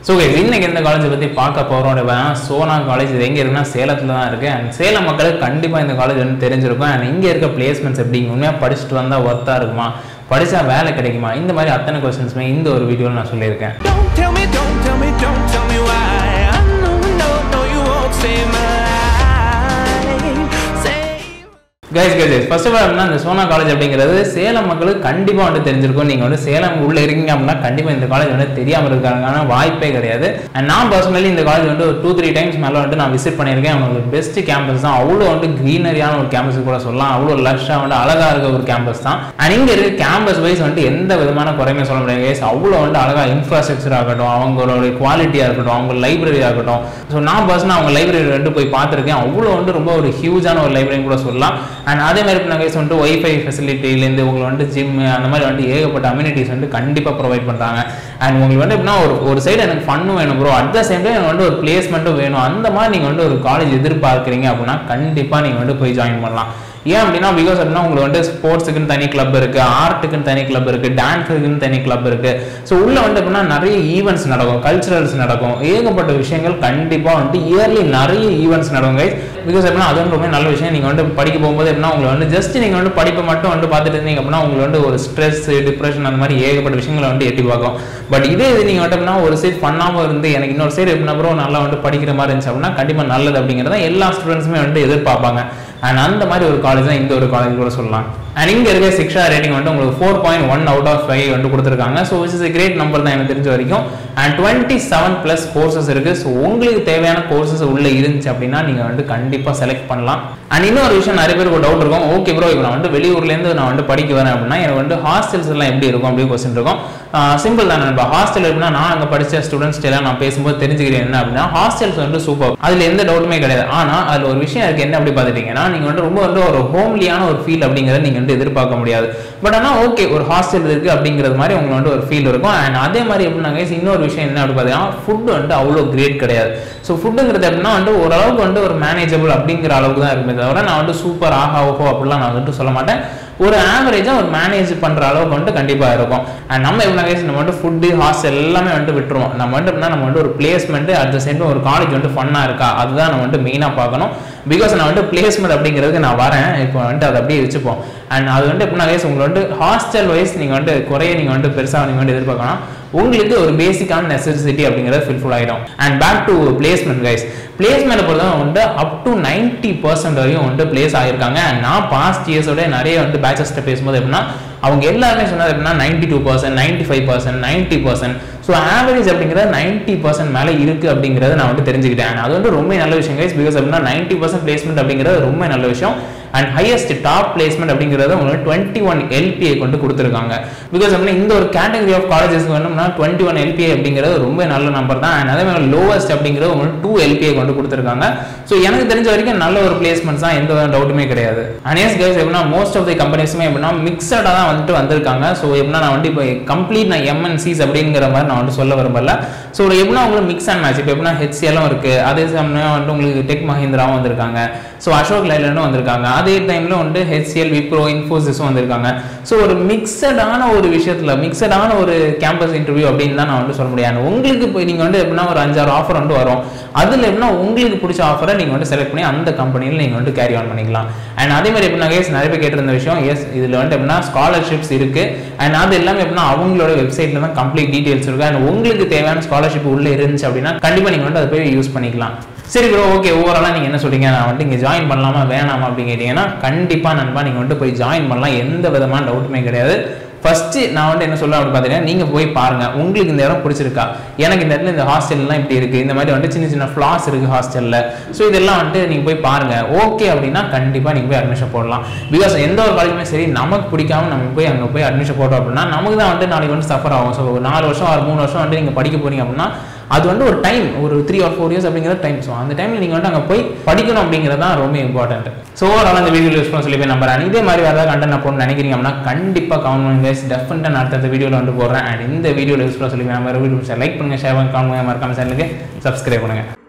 So இன்னைக்கு இந்த காலேஜை பற்றி பார்க்க போகிறோம் அப்படின்னா சோனா காலேஜ் இது எங்கே இருக்குன்னா சேலத்தில் தான் இருக்குது அண்ட் சேலம் மக்களுக்கு கண்டிப்பாக இந்த காலேஜ் வந்து தெரிஞ்சிருக்கும் அண்ட் இங்கே இருக்க பிளேஸ்மெண்ட்ஸ் எப்படி உண்மையாக படிச்சுட்டு வந்தால் ஒர்த்தாக இருக்குமா படித்தா வேலை கிடைக்குமா இந்த மாதிரி அத்தனை கொஸ்டின்ஸுமே இந்த ஒரு வீடியோவில் நான் சொல்லியிருக்கேன் Don't tell me, don't tell me, don't tell me why. I know, no, no, you won't save my life. Save. Guys guys first of all அப்படின்னா இந்த சோனா காலேஜ் அப்படிங்கிறது சேலம் மக்களுக்கு கண்டிப்பாக வந்து தெரிஞ்சிருக்கும் நீங்கள் வந்து சேலம் உள்ள இருக்கீங்க அப்படின்னா கண்டிப்பாக இந்த காலேஜ் வந்து தெரியாமல் இருக்காங்கன்னா வாய்ப்பே கிடையாது அண்ட் நான் பர்சனலி இந்த காலேஜ் வந்து ஒரு டூ த்ரீ டைம்ஸ் மேலே வந்து நான் விசிட் பண்ணியிருக்கேன் அவங்களுக்கு பெஸ்ட் கேம்பஸ் தான் அவ்வளோ வந்து க்ரீனரியான ஒரு கேம்பஸ் கூட சொல்லலாம் அவ்வளோ லஷ்ஷாக வந்து அழகாக இருக்க ஒரு கேம்பஸ் தான் அண்ட் இங்கே இருக்க கேம்பஸ் வைஸ் வந்துட்டு எந்த விதமான குறையுமே சொல்ல முடியாது கைஸ் அவ்வளோ வந்து அழகாக இன்ஃப்ராஸ்ட்ரக்சர் ஆகட்டும் அவங்களோட குவாலிட்டியாக இருக்கட்டும் அவங்க லைப்ரரி ஆகட்டும் ஸோ நான் பர்சனாக அவங்க லைப்ரரி வந்து போய் பார்த்துருக்கேன் அவ்வளோ வந்து ரொம்ப ஒரு ஹியூஜான ஒரு லைப்ரரின்னு கூட சொல்லலாம் அண்ட் அதே மாதிரி இப்போ நாங்கள் வந்துட்டு ஒய்ஃபை ஃபெசிலிட்டிலேருந்து உங்களுக்கு வந்து ஜிம் அந்த மாதிரி வந்துட்டு ஏகப்பட்ட அம்யூனிட்டிஸ் வந்து கண்டிப்பாக ப்ரொவைட் பண்ணுறாங்க அண்ட் உங்களுக்கு வந்து எப்படின்னா ஒரு ஒரு சைடு எனக்கு ஃபன்னும் வேணும் bro at the same time எனக்கு வந்து ஒரு பிளேஸ்மெண்ட்டும் வேணும் அந்த மாதிரி நீங்கள் வந்து ஒரு காலேஜ் எதிர்பார்க்குறீங்க அப்படின்னா கண்டிப்பாக நீங்கள் வந்து போய் ஜாயின் பண்ணலாம் ஏன் அப்படின்னா பிகாஸ் அப்படின்னா உங்களுக்கு வந்து ஸ்போர்ட்ஸுக்குன்னு தனி கிளப் இருக்கு ஆர்ட்டுக்குன்னு தனி கிளப் இருக்கு டான்ஸுக்குன்னு தனி கிளப் இருக்கு ஸோ உள்ள வந்து அப்படின்னா நிறைய ஈவெண்ட்ஸ் நடக்கும் கல்ச்சுரல்ஸ் நடக்கும் ஏகப்பட்ட விஷயங்கள் கண்டிப்பாக வந்து இயர்லி நிறைய ஈவெண்ட்ஸ் நடக்கும் கைஸ் பிகாஸ் எப்படின்னா அது வந்து ரொம்ப நல்ல விஷயம் நீங்கள் வந்து படிக்க போகும்போது எப்படின்னா உங்களுக்கு வந்து ஜஸ்ட் நீங்கள் வந்து படிப்பை மட்டும் வந்து பார்த்துட்டு இருந்தீங்க அப்படின்னா உங்களுக்கு வந்து ஒரு ஸ்ட்ரெஸ் டிப்ரெஷன் அந்த மாதிரி ஏகப்பட்ட விஷயங்களை வந்து எட்டி பார்க்கும் பட் இதே இது நீங்கள் வந்து எப்படின்னா ஒரு சைடு பண்ணாமல் இருந்து எனக்கு இன்னொரு சைடு எப்படின்னா ப்ரோ நல்லா வந்து படிக்கிற மாதிரி இருந்துச்சு அப்படின்னா கண்டிப்பாக நல்லது அப்படிங்கிறத எல்லா ஸ்டூடெண்ட்ஸுமே வந்து எதிர்பார்ப்பாங்க அண்ட் அந்த மாதிரி ஒரு காலேஜ் தான் இந்த ஒரு காலேஜ் கூட சொல்லலாம் அண்ட் இங்கே இருக்க சிக்ஷா ரேட்டிங் வந்து உங்களுக்கு four point one out of five வந்து கொடுத்துருக்காங்க so which is great number தான் எனக்கு தெரிஞ்ச வரைக்கும் and twenty seven plus courses இருக்குது ஸோ உங்களுக்கு தேவையான கோர்சஸ் உள்ளே இருந்துச்சு அப்படின்னா நீங்கள் வந்து கண்டிப்பாக செலக்ட் பண்ணலாம் அண்ட் இன்னொரு விஷயம் நிறைய பேருக்கு ஒரு டவுட் இருக்கும் ஓகே ப்ரோ இப்போ நான் வந்து வெளியூர்லேருந்து நான் வந்து படிக்க வரேன் அப்படின்னா எனக்கு வந்து ஹாஸ்டல்ஸ் எல்லாம் எப்படி இருக்கும் அப்படி கொஸ்டின் இருக்கும் சிம்பிள் தான் நண்பா ஹாஸ்டல் எப்படின்னா நான் அங்கே படித்த ஸ்டூடெண்ட்ஸ் எல்லாம் நான் பேசும்போது தெரிஞ்சுக்கிறேன் என்ன அப்படின்னா ஹாஸ்டல்ஸ் வந்து சூப்பர் அதில் எந்த டவுட்டுமே கிடையாது ஆனால் அதில் ஒரு விஷயம் இருக்குது என்ன அப்படி பார்த்துட்டீங்கன்னா நீங்கள் வந்து ரொம்ப வந்து ஒரு ஹோம்லியான ஒரு ஃபீல் அப்படிங்கிறத நீங்கள் வந்து எதிர்பார்க்க முடியாது பட் ஆனால் ஓகே ஒரு ஹாஸ்டல் இருக்குது அப்படிங்கிறது மாதிரி உங்களுக்கு வந்து ஒரு ஃபீல் இருக்கும் அண்ட் அதே மாதிரி எப்படின்னா guys, இன்னொரு விஷயம் என்ன அப்படி பார்த்தீங்கன்னா ஃபுட் வந்து அவ்வளோ கிரேட் கிடையாது ஸோ ஃபுட்டுங்கிறது எப்படின்னா வந்து ஓரளவுக்கு வந்து ஒரு மேனேஜபிள் அப்படிங்கிற அளவுக்கு தான் இருக்குமே தவிர நான் வந்து சூப்பர் ஆஹா ஓஹோ அப்படிலாம் நான் வந்துட்டு சொல்ல மாட்டேன் ஒரு ஆவரேஜாக ஒரு மேனேஜ் பண்ணுற அளவுக்கு வந்துட்டு கண்டிப்பாக இருக்கும் அண்ட் நம்ம எப்படின்னா guys, நம்ம வந்து ஃபுட்டு ஹாஸ்டல் எல்லாமே வந்துட்டு விட்டுருவோம் நம்ம வந்துட்டு எப்படின்னா நம்ம வந்து ஒரு பிளேஸ்மெண்ட் அட் த சேம் ஒரு காலேஜ் வந்து ஃபன்னாக இருக்கா அதுதான் நம்ம வந்துட்டு மெயினாக பார்க்கணும் பிகாஸ் நான் வந்துட்டு பிளேஸ்மெண்ட் அப்படிங்கிறதுக்கு நான் வரேன் இப்போ வந்துட்டு அதை அப்படியே வச்சுப்போம் அண்ட் அது வந்துட்டு எப்படின்னா guys, உங்களுக்கு வந்து ஹாஸ்டல் வைஸ் நீங்கள் வந்துட்டு குறைய நீங்கள் வந்துட்டு பெருசாக நீங்கள் வந்து எதிர்பார்க்கணும் உங்களுக்கு ஒரு பேசிக்கான நெசசிட்டி அப்படிங்கிறது ஃபில்ஃபுல் ஆகிடும் and back to placement guys placement பொறுத்தவரை வந்து அப் டு நைன்டி பர்சன்ட் வரையும் வந்து பிளேஸ் ஆகிருக்காங்க அண்ட் நான் பாஸ்ட் இயர்ஸோட நிறைய வந்து பேச்சஸ்ட்டை பேசும்போது எப்படின்னா அவங்க எல்லாருமே சொன்னது எப்படின்னா ninety two percent ninety five percent ninety percent so average அப்படிங்கிறது நைன்டி பர்சன்ட் மேலே இருக்குது அப்படிங்கிறத நான் வந்து தெரிஞ்சுக்கிட்டேன் And அது வந்து ரொம்ப நல்ல விஷயம் கைஸ் பிகாஸ் அப்படின்னா நைன்டி பர்சன்ட் பிளேஸ்மெண்ட் அப்படிங்கிறது ரொம்ப நல்ல விஷயம் அண்ட் ஹையஸ்ட் டாப் பிளேஸ்மெண்ட் அப்படிங்கிறது உங்களுக்கு டுவெண்ட்டி ஒன் எல்பிஐ கொண்டு கொடுத்துருக்காங்க பிகாஸ் அப்படின்னா இந்த ஒரு கேட்டகரி ஆஃப் காலேஜஸ் வேணும்னா டுவெண்ட்டி ஒன் எல்பிஐ அப்படிங்கிறது ரொம்ப நல்ல நம்பர் தான் அண்ட் அதே மாதிரி லோவஸ்ட் அப்படிங்கிறது உங்களுக்கு டூ எல்பிஐ கொண்டு கொடுத்துருக்காங்க ஸோ எனக்கு தெரிஞ்ச வரைக்கும் நல்ல ஒரு பிளேஸ்மெண்ட்ஸ் தான் எந்த டவுட்டுமே கிடையாது அனேஸ் கைஸ் எப்படின்னா மோஸ்ட் ஆஃப் தி கம்பெனிஸுமே எப்படின்னா மிக்சடாக தான் வந்துட்டு வந்திருக்காங்க ஸோ எப்படின்னா நான் வந்து இப்போ கம்ப்ளீட் நான் எம்என்சிஸ் அப்படிங்கிற மாதிரி நான் வந்து சொல்ல விரும்பல ஸோ ஒரு எப்படின்னா உங்களுக்கு மிக்ஸ் அண்ட் மேட்ச் இப்போ எப்படின்னா ஹெச்சிஎலும் இருக்குது அதே சமயம் வந்துட்டு உங்களுக்கு டெக் மஹிந்திராவும் வந்திருக்காங்க ஸோ அசோக் லைலண்டும் வந்திருக்காங்க அதே டைமில் வந்து ஹெச்சிஎல் விப்ரோ இன்ஃபோசிஸும் வந்திருக்காங்க ஸோ ஒரு மிக்சடான ஒரு விஷயத்தில் மிக்சடான ஒரு கேம்பஸ் இன்டர்வியூ அப்படின்னு தான் நான் வந்து சொல்ல முடியாது உங்களுக்கு இப்போ நீங்கள் வந்து எப்படின்னா ஒரு அஞ்சாறு ஆஃபர் வந்து வரும் அதில் எப்படின்னா உங்களுக்கு பிடிச்ச ஆஃபரை நீங்கள் வந்து செலக்ட் பண்ணி அந்த கம்பெனியில் நீங்கள் வந்து கேரி ஆன் பண்ணிக்கலாம் அண்ட் அதே மாதிரி எப்படின்னா கேஸ் நிறைய பேர் கேட்டிருந்த விஷயம் எஸ் இதில் வந்து எப்படின்னா ஸ்காலர்ஷிப்ஸ் இருக்குது அண்ட் அது எல்லாமே எப்படின்னா அவங்களோட வெப்சைட்டில் தான் கம்ப்ளீட் டீட்டெயில்ஸ் இருக்குது அண்ட் உங்களுக்கு தேவையான ஸ்காலர்ஷிப் உள்ளே இருந்துச்சு அப்படின்னா கண்டிப்பாக நீங்கள் வந்து அதை போய் யூஸ் பண்ணிக்கலாம் சரி ப்ரோ ஓகே ஓவராலாக நீங்கள் என்ன சொல்றீங்க நான் வந்துட்டு இங்கே ஜாயின் பண்ணலாமா வேணாமா அப்படின்னு கேட்டிங்கன்னா கண்டிப்பாக நண்பா நீங்கள் வந்துட்டு போய் ஜாயின் பண்ணலாம் எந்த விதமான டவுட்டுமே கிடையாது ஃபர்ஸ்ட் நான் வந்து என்ன சொல்ல அப்படி பார்த்தீங்கன்னா நீங்கள் போய் பாருங்க உங்களுக்கு இந்த இடம் பிடிச்சிருக்கா எனக்கு இந்த இடத்துல இந்த ஹாஸ்டல்லாம் இப்படி இருக்கு இந்த மாதிரி வந்துட்டு சின்ன சின்ன ஃப்ளாஸ் இருக்கு ஹாஸ்டலில் ஸோ இதெல்லாம் வந்துட்டு நீங்கள் போய் பாருங்க ஓகே அப்படின்னா கண்டிப்பாக நீங்கள் போய் அட்மிஷன் போடலாம் பிகாஸ் எந்த ஒரு காலேஜுமே சரி நமக்கு பிடிக்காம நம்ம போய் அங்கே போய் அட்மிஷன் போட்டோம் அப்படின்னா நமக்கு தான் வந்துட்டு நாளைக்கு வந்து சஃபர் ஆகும் ஸோ நாலு வருஷம் ஆறு மூணு வருஷம் வந்துட்டு நீங்கள் படிக்க போறீங்க அப்படின்னா அது வந்து ஒரு டைம் ஒரு த்ரீ ஆர் ஃபோர் இயர்ஸ் அப்படிங்கிற டைம் ஸோ அந்த டைமில் நீங்கள் வந்து அங்கே போய் படிக்கணும் அப்படிங்கிறது தான் ரொம்ப இம்பார்ட்டன்ட் ஸோ ஓவரால் அந்த வீடியோ யூஸ் பண்ண சொல்லி போய் நம்புறேன் இதே மாதிரி வேறு ஏதாவது கண்டென்ட் நான் போகணும்னு நினைக்கிறீங்க அப்படின்னா கண்டிப்பாக கமெண்ட் பண்ணுங்க டெஃபினட்டாக நான் அடுத்த வீடியோவில் வந்து போடுறேன் அண்ட் இந்த வீடியோவில் யூஸ் பண்ண சொல்லி நம்ம வீடியோ லைக் பண்ணுங்க ஷேர் பண்ணுங்க கமெண்ட் பண்ணுங்க மறக்காம சேனலுக்கு சப்ஸ்கிரைப் பண்ணுங்க